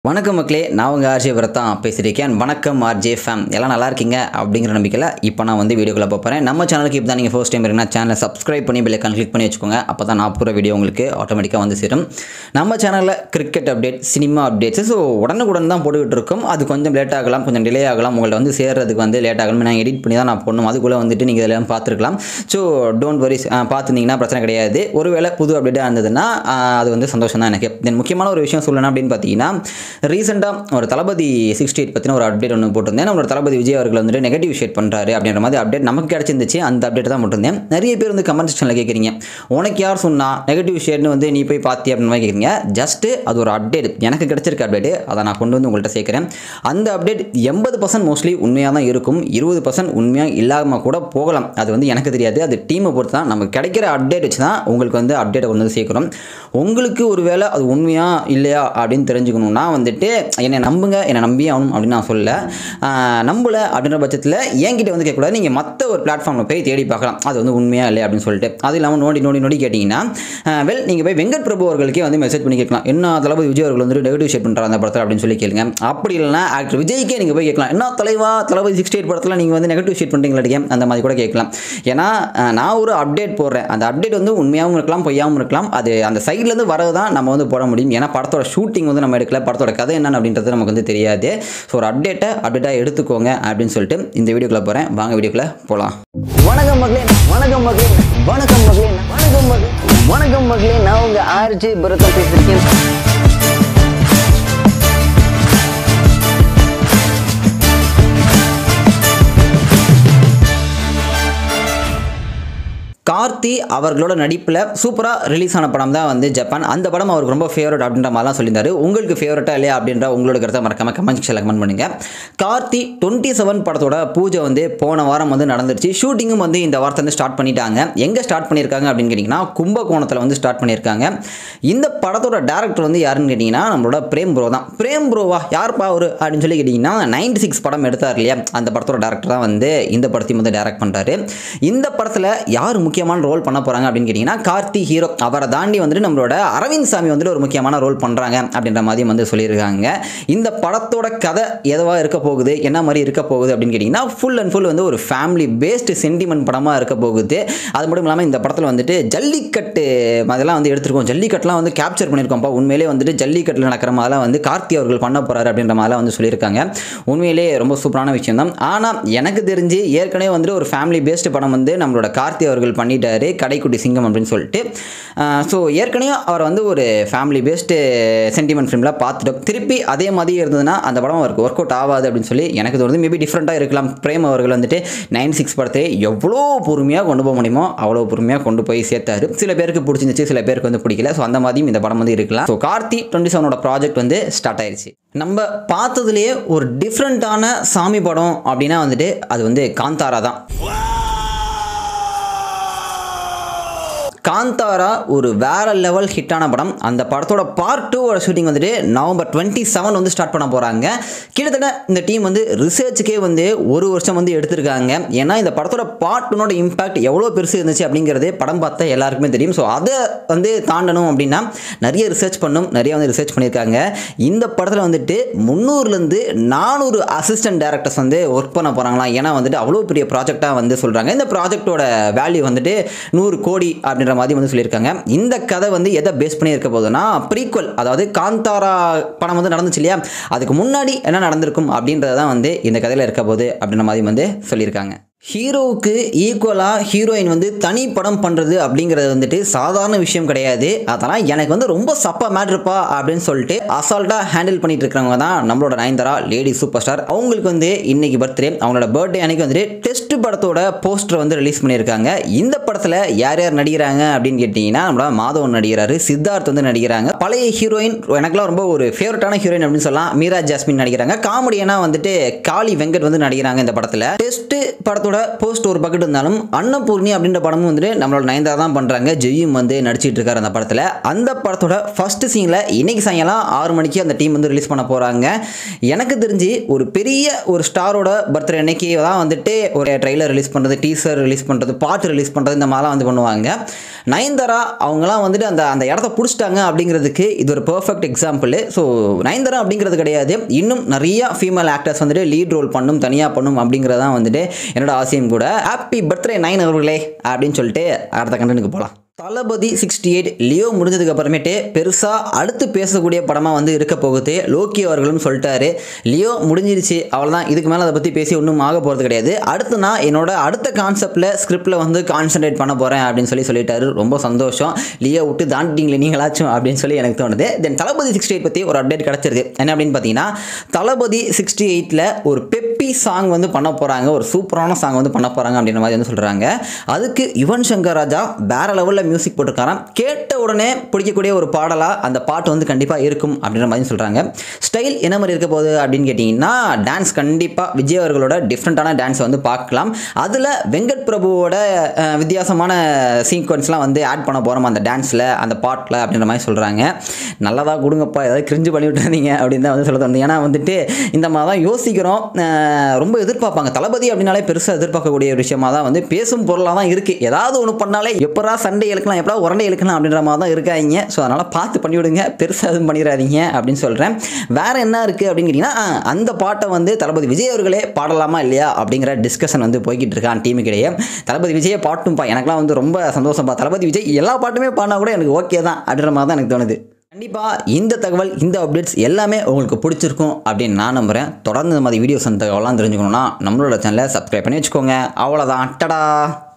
வணக்கம் மக்களே நான் உங்கள் ஆர்ஜே விரத்தான் பேசியிருக்கேன் வணக்கம் ஆர்ஜே ஃபேம் எல்லாம் நல்லா இருக்கீங்க அப்படிங்கிற நம்பிக்கையில் இப்போ நான் வந்து வீடியோக்குள்ள போகிறேன் நம்ம சேனலுக்கு இப்போ தான் நீங்கள் ஃபர்ஸ்ட் டைம் இருக்குன்னா சேனலை சப்ஸ்கிரைப் பண்ணி பெல்லைக்கான் கிளிக் பண்ணி வச்சுக்கோங்க அப்போ தான் நான் போகிற வீடியோ உங்களுக்கு ஆட்டோமேட்டிக்காக வந்து சேரும் நம்ம சேனலில் cricket update cinema updates so உடனுக்குடன் தான் போட்டுக்கிட்டு இருக்கோம் அது கொஞ்சம் லேட் ஆகலாம் கொஞ்சம் டிலே ஆகலாம் உங்கள்ட்ட வந்து சேர்றதுக்கு வந்து லேட் ஆகலாம் நான் எடிட் பண்ணி தான் நான் போடணும் அதுக்குள்ளே வந்துட்டு நீங்கள் இதெல்லாம் பார்த்துருக்கலாம் ஸோ டோன்ட் வரி பார்த்துருந்தீங்கன்னா பிரச்சனை கிடையாது ஒருவேளை புது அப்டேட்டாக இருந்ததுன்னா ஆஹ், அது வந்து சந்தோஷம் தான் எனக்கு தென் முக்கியமான ஒரு விஷயம் சொல்லணும் அப்படின்னு பார்த்தீங்கன்னா ரீசெண்டாக ஒரு தளபதி சிக்ஸ்டி எயிட் பற்றின ஒரு அப்டேட் ஒன்று போட்டிருந்தேன் நம்மளோட தளபதி விஜய் அவர்கள் வந்துட்டு நெகட்டிவ் ஷேட் பண்ணுறாரு அப்படின்ற மாதிரி அப்டேட் நமக்கு கிடச்சிருந்துச்சு அந்த அப்டேட் தான் போட்டிருந்தேன் நிறைய பேர் வந்து கமெண்ட் செக்ஷனில் கேட்குறீங்க உனக்கு யார் சொன்னா நெகட்டிவ் ஷேட்னு வந்து நீ போய் பார்த்தி அப்படின்னு மாதிரி கேட்குறீங்க ஜஸ்ட்டு அது ஒரு அப்டேட் எனக்கு கிடைச்சிருக்க அப்டேட் அதை நான் கொண்டு வந்து உங்கள்கிட்ட சேர்க்குறேன் அந்த அப்டேட் எண்பது பர்சன்ட் மோஸ்ட்லி உண்மையாக தான் இருக்கும் இருபது பர்சன்ட் உண்மையாக இல்லாமல் கூட போகலாம் அது வந்து எனக்கு தெரியாது அது டீமை பொறுத்து தான் நமக்கு கிடைக்கிற அப்டேட் வச்சு தான் உங்களுக்கு வந்து அப்டேட்டை கொண்டு வந்து சேர்க்குறோம் உங்களுக்கு ஒரு வேளை அது உண்மையா இல்லையா அப்படின்னு தெரிஞ்சுக்கணுன்னா வந்துட்டு என்னை நம்புங்க என்னை நம்பி ஆகணும் அப்படின்னு நான் சொல்ல ஆஹ் நம்பல அப்படின்ற பட்சத்தில் என்கிட்ட வந்து கேட்கக்கூடாது நீங்கள் மற்ற ஒரு பிளாட்ஃபார்மில் போய் தேடி பார்க்கலாம் அது வந்து உண்மையா இல்லையா அப்படின்னு சொல்லிட்டு அது இல்லாமல் நோண்டி நோண்டி நோண்டி கேட்டிங்கன்னா வெல் நீங்கள் போய் வெங்கட் பிரபு அவர்களுக்கே வந்து மெசேஜ் பண்ணி கேட்கலாம் என்ன தளபதி விஜய் அவர்கள் வந்து நெகட்டிவ் ஷேட் பண்ணுறாங்க அந்த படத்தில் அப்படின்னு சொல்லி கேளுங்க அப்படி இல்லைனா ஆக்டர் விஜய்க்கே நீங்கள் போய் கேட்கலாம் என்ன தலைவா தளபதி சிக்ஸ்டி எயிட் படத்தில் நீங்கள் வந்து நெகட்டிவ் ஷேட் பண்ணுறீங்களா அந்த மாதிரி கூட கேட்கலாம் ஏன்னா அஹ், நான் ஒரு அப்டேட் போடுறேன் அந்த அப்டேட் வந்து உண்மையாகவும் இருக்கலாம் பொய்யாகவும் இருக்கலாம் அது அந்த சைட்லேருந்து வரது தான் நம்ம வந்து போட முடியும் ஏன்னா படத்தோட ஷூட்டிங் வந்து நம்ம எடுக்கல படத்தோட கதை என்னன்னு அப்படின்றது நமக்கு வந்து தெரியாது ஸோ ஒரு அப்டேட்டை அப்டேட்டாக எடுத்துக்கோங்க அப்படின்னு சொல்லிட்டு இந்த வீடியோக்குள்ளே போகிறேன் வாங்க வீடியோக்குள்ளே போகலாம் வணக்கம் மக்களே வணக்கம் மக்களே வணக்கம் மக்களே வணக்கம் மக்களே வணக்கம் மக்களே நான் உங்க ஆர்ஜி பரதம் பேசியிருக்கேன் கார்த்தி அவர்களோட நடிப்பில் சூப்பராக ரிலீஸ் ஆன படம் தான் வந்து ஜப்பான் அந்த படம் அவருக்கு ரொம்ப ஃபேவரட் அப்படின்ற மாதிரிலாம் சொல்லியிருந்தாரு உங்களுக்கு ஃபேவரட்டா இல்லையா அப்படின்ற உங்களோட கருத்தை மறக்காம கமெண்ட் செக்ஷனில் கமெண்ட் பண்ணுங்க கார்த்தி டுவெண்ட்டி செவன் படத்தோட பூஜை வந்து போன வாரம் வந்து நடந்துருச்சு ஷூட்டிங்கும் வந்து இந்த வாரத்தை வந்து ஸ்டார்ட் பண்ணிட்டாங்க எங்கே ஸ்டார்ட் பண்ணியிருக்காங்க அப்படின்னு கேட்டிங்கன்னா கும்பகோணத்தில் வந்து ஸ்டார்ட் பண்ணியிருக்காங்க இந்த படத்தோட டேரக்டர் வந்து யாருன்னு கேட்டிங்கன்னா நம்மளோட பிரேம் ப்ரோ தான் பிரேம் ப்ரோவா யார்ப்பா அவரு அப்படின்னு சொல்லி கேட்டிங்கன்னா நைன்டி சிக்ஸ் படம் எடுத்தார் இல்லையா அந்த படத்தோட டேரக்டர் தான் வந்து இந்த படத்தையும் வந்து டைரக்ட் பண்ணுறாரு இந்த படத்தில் யார் முக்கியமான ரோல் பண்ண போகிறாங்க அப்படின்னு கேட்டிங்கன்னா கார்த்தி ஹீரோ அவரை தாண்டி வந்துட்டு நம்மளோட அரவிந்த் சாமி வந்துட்டு ஒரு முக்கியமான ரோல் பண்ணுறாங்க அப்படின்ற மாதிரி வந்து சொல்லியிருக்காங்க இந்த படத்தோட கதை எதுவாக இருக்க போகுது என்ன மாதிரி இருக்க போகுது அப்படின்னு கேட்டிங்கன்னா ஃபுல் அண்ட் ஃபுல் வந்து ஒரு ஃபேமிலி பேஸ்டு சென்டிமெண்ட் படமாக இருக்க போகுது அது மட்டும் இல்லாமல் இந்த படத்தில் வந்துட்டு ஜல்லிக்கட்டு அதெல்லாம் வந்து எடுத்திருக்கோம் ஜல்லிக்கட்டுலாம் வந்து கேப்சர் பண்ணியிருக்கோம்ப்பா உண்மையிலே வந்துட்டு ஜல்லிக்கட்டில் நடக்கிற மாதிரிலாம் வந்து கார்த்தி அவர்கள் பண்ண போகிறாரு அப்படின்ற மாதிரிலாம் வந்து சொல்லியிருக்காங்க உண்மையிலே ரொம்ப சூப்பரான விஷயம் தான் ஆனால் எனக்கு தெரிஞ்சு ஏற்கனவே வந்துட்டு ஒரு ஃபேமிலி பேஸ்டு படம் வந்து நம்மளோட கார்த்தி அவர்கள் பண்ணிட்டாரு கடைக்குட்டி சிங்கம் அப்படின்னு சொல்லிட்டு ஸோ ஏற்கனவே அவர் வந்து ஒரு ஃபேமிலி பேஸ்டு சென்டிமெண்ட் ஃபிலிமில் பார்த்துட்டோம் திருப்பி அதே மாதிரி இருந்ததுன்னா அந்த படம் அவருக்கு ஒர்க் அவுட் ஆகாது அப்படின்னு சொல்லி எனக்கு தோணுது மேபி டிஃப்ரெண்ட்டாக இருக்கலாம் பிரேம் அவர்கள் வந்துட்டு நைன் சிக்ஸ் படத்தை எவ்வளோ பொறுமையாக கொண்டு போக முடியுமோ அவ்வளோ பொறுமையாக கொண்டு போய் சேர்த்தாரு சில பேருக்கு பிடிச்சிருந்துச்சு சில பேருக்கு வந்து பிடிக்கல ஸோ அந்த மாதிரியும் இந்த படம் வந்து இருக்கலாம் ஸோ கார்த்தி டுவெண்ட்டி செவனோட ப்ராஜெக்ட் வந்து ஸ்டார்ட் ஆயிருச்சு நம்ம பார்த்ததுலேயே ஒரு டிஃப்ரெண்ட்டான சாமி படம் அப்படின்னா வந்துட்டு அது வந்து காந்தாரா தான் காந்தாரா ஒரு வேற லெவல் ஹிட்டான படம் அந்த படத்தோட பார்ட் டூவோட ஷூட்டிங் வந்துட்டு நவம்பர் டுவெண்ட்டி செவன் வந்து ஸ்டார்ட் பண்ண போகிறாங்க கிட்டத்தட்ட இந்த டீம் வந்து ரிசர்ச்சுக்கே வந்து ஒரு வருஷம் வந்து எடுத்திருக்காங்க ஏன்னா இந்த படத்தோட பார்ட் டூனோட இம்பாக்ட் எவ்வளோ பெருசு இருந்துச்சு அப்படிங்கிறது படம் பார்த்தா எல்லாருக்குமே தெரியும் ஸோ அதை வந்து தாண்டணும் அப்படின்னா நிறைய ரிசர்ச் பண்ணும் நிறைய வந்து ரிசர்ச் பண்ணியிருக்காங்க இந்த படத்தில் வந்துட்டு முந்நூறுலேருந்து நானூறு அசிஸ்டன்ட் டேரக்டர்ஸ் வந்து ஒர்க் பண்ண போகிறாங்களாம் ஏன்னா வந்துட்டு அவ்வளோ பெரிய ப்ராஜெக்டாக வந்து சொல்கிறாங்க இந்த ப்ராஜெக்டோட வேல்யூ வந்துட்டு நூறு கோடி அப்படின்ற மாதிரி வந்து சொல்லியிருக்காங்க இந்த கதை வந்து எதை பேஸ் பண்ணி இருக்க போகுதுன்னா ப்ரீக்வல் அதாவது காந்தாரா படம் வந்து நடந்துச்சு இல்லையா அதுக்கு முன்னாடி என்ன நடந்திருக்கும் அப்படின்றது தான் வந்து இந்த கதையில் இருக்க போகுது அப்படின்ற மாதிரி வந்து சொல்லியிருக்காங்க ஹீரோவுக்கு ஈக்குவலாக ஹீரோயின் வந்து தனி படம் பண்ணுறது அப்படிங்கிறது வந்துட்டு சாதாரண விஷயம் கிடையாது அதெல்லாம் எனக்கு வந்து ரொம்ப சப்பா மேட்ருப்பா அப்படின்னு சொல்லிட்டு அசால்ட்டாக ஹேண்டில் பண்ணிட்டு இருக்கிறவங்க தான் நம்மளோட நயன்தாரா லேடி சூப்பர் ஸ்டார் அவங்களுக்கு வந்து இன்னைக்கு பர்த்டே அவங்களோட பர்த்டே அன்னைக்கு வந்துட்டு டெஸ்ட் படத்தோட போஸ்டர் வந்து ரிலீஸ் பண்ணியிருக்காங்க இந்த படத்தில் யார் யார் நடிக்கிறாங்க அப்படின்னு கேட்டிங்கன்னா நம்மளோட மாதவன் நடிக்கிறாரு சித்தார்த் வந்து நடிக்கிறாங்க பழைய ஹீரோயின் எனக்குலாம் ரொம்ப ஒரு ஃபேவரட்டான ஹீரோயின் அப்படின்னு சொல்லலாம் மீரா ஜாஸ்மின் நடிக்கிறாங்க காமெடியனா வந்துட்டு காளி வெங்கட் வந்து நடிக்கிறாங்க இந்த படத்தில் டெஸ்ட் படத்தோட படத்தோட போஸ்ட் ஒரு பக்கெட் இருந்தாலும் அன்னபூர்ணி அப்படின்ற படமும் வந்துட்டு நம்மளோட நயன்தாரா தான் பண்ணுறாங்க ஜெயும் வந்து நடிச்சிட்டு இருக்காரு அந்த படத்தில் அந்த படத்தோட ஃபர்ஸ்ட் சீனில் இன்னைக்கு சாயங்காலம் ஆறு மணிக்கு அந்த டீம் வந்து ரிலீஸ் பண்ண போகிறாங்க எனக்கு தெரிஞ்சு ஒரு பெரிய ஒரு ஸ்டாரோட பர்த்டே அன்னைக்கு தான் வந்துட்டு ஒரு ட்ரெய்லர் ரிலீஸ் பண்ணுறது டீசர் ரிலீஸ் பண்ணுறது பாட்டு ரிலீஸ் பண்ணுறது இந்த மாதிரிலாம் வந்து பண்ணுவாங்க நயன்தாரா அவங்களாம் வந்துட்டு அந்த அந்த இடத்த பிடிச்சிட்டாங்க அப்படிங்கிறதுக்கு இது ஒரு பெர்ஃபெக்ட் எக்ஸாம்பிள் ஸோ நயன்தாரா அப்படிங்கிறது கிடையாது இன்னும் நிறைய ஃபீமேல் ஆக்டர்ஸ் வந்துட்டு லீட் ரோல் பண்ணும் தனியாக பண்ணும் அப்படிங்கிறதான் வந்துட்டு என்னோட ஆசையும் கூட ஹாப்பி பர்த்டே நைன் அவர்களே அப்படின்னு சொல்லிட்டு அடுத்த கண்டனுக்கு போகலாம் தளபதி சிக்ஸ்டி எயிட் லியோ முடிஞ்சதுக்கு அப்புறமேட்டு பெருசாக அடுத்து பேசக்கூடிய படமாக வந்து இருக்க போகுது லோக்கி அவர்களும் சொல்லிட்டாரு லியோ முடிஞ்சிருச்சு அவ்வளோதான் இதுக்கு மேலே அதை பற்றி பேசி ஒன்றும் ஆக போகிறது கிடையாது அடுத்து நான் என்னோட அடுத்த கான்செப்டில் ஸ்கிரிப்டில் வந்து கான்சென்ட்ரேட் பண்ண போகிறேன் அப்படின்னு சொல்லி சொல்லிட்டாரு ரொம்ப சந்தோஷம் லியோ விட்டு தாண்டிங்களே நீங்களாச்சும் அப்படின்னு சொல்லி எனக்கு தோணுது தென் தளபதி சிக்ஸ்டி எயிட் பற்றி ஒரு அப்டேட் கிடச்சிருது என்ன அப்படின்னு பார்த்தீங்கன்னா தளபதி சிக்ஸ்டி எயிட்டில் ஒரு பெப்பி சாங் வந்து பண்ண போகிறாங்க ஒரு சூப்பரான சாங் வந்து பண்ண போகிறாங்க அப்படின்ற மாதிரி வந்து சொல்கிறாங்க அதுக்கு யுவன் சங்கர் ராஜா வேற லெவலில் மியூசிக் போட்டிருக்காராம் கேட்ட உடனே பிடிக்கக்கூடிய ஒரு பாடலாக அந்த பாட்டு வந்து கண்டிப்பாக இருக்கும் அப்படின்ற மாதிரி சொல்கிறாங்க ஸ்டைல் என்ன மாதிரி இருக்க போகுது அப்படின்னு கேட்டிங்கன்னா டான்ஸ் கண்டிப்பாக விஜய் அவர்களோட டிஃப்ரெண்ட்டான டான்ஸை வந்து பார்க்கலாம் அதில் வெங்கட் பிரபுவோட அஹ், வித்தியாசமான சீக்வன்ஸ்லாம் வந்து ஆட் பண்ண போகிறோம் அந்த டான்ஸில் அந்த பாட்டில் அப்படின்ற மாதிரி சொல்கிறாங்க நல்லதாக கொடுங்கப்பா ஏதாவது கிரிஞ்சு பண்ணி விட்டுறீங்க அப்படின்னு தான் வந்து சொல்ல தோணுது ஏன்னா வந்துட்டு இந்த மாதிரி தான் யோசிக்கிறோம் அஹ், ரொம்ப எதிர்பார்ப்பாங்க தளபதி அப்படின்னாலே பெருசாக எதிர்பார்க்கக்கூடிய ஒரு விஷயமா தான் வந்து பேசும் பொருளாக தான் இருக்குது ஏதாவது ஒன்று பண்ணாலே எப்படா சண்டை இழுக்கலாம் எப்படா உரண்டை இழுக்கலாம் அப்படின்ற மாதிரி தான் இருக்காங்க ஸோ அதனால் பார்த்து பண்ணிவிடுங்க பெருசாக எதுவும் பண்ணிடாதீங்க அப்படின்னு சொல்கிறேன் வேற என்ன இருக்குது அப்படின்னு கேட்டிங்கன்னா ஆ, அந்த பாட்டை வந்து தளபதி விஜய் அவர்களே பாடலாமா இல்லையா அப்படிங்கிற டிஸ்கஷன் வந்து போய்கிட்டு இருக்கான் டீமுக்கிடையே தளபதி விஜயை பாட்டும்பா எனக்குலாம் வந்து ரொம்ப சந்தோஷம்ப்பா தளபதி விஜய் எல்லா பாட்டுமே பாடினா கூட எனக்கு ஓகே தான் அப்படின்ற மாதிரி தான் எனக்கு தோணுது கண்டிப்பாக இந்த தகவல் இந்த அப்டேட்ஸ் எல்லாமே உங்களுக்கு பிடிச்சிருக்கும் அப்படின்னு நான் நம்புகிறேன் தொடர்ந்து இந்த மாதிரி வீடியோஸ் அந்த தகவலாம் தெரிஞ்சுக்கணும்னா நம்மளோட சேனலை சப்ஸ்கிரைப் பண்ணி வச்சுக்கோங்க அவ்வளோதான் டடா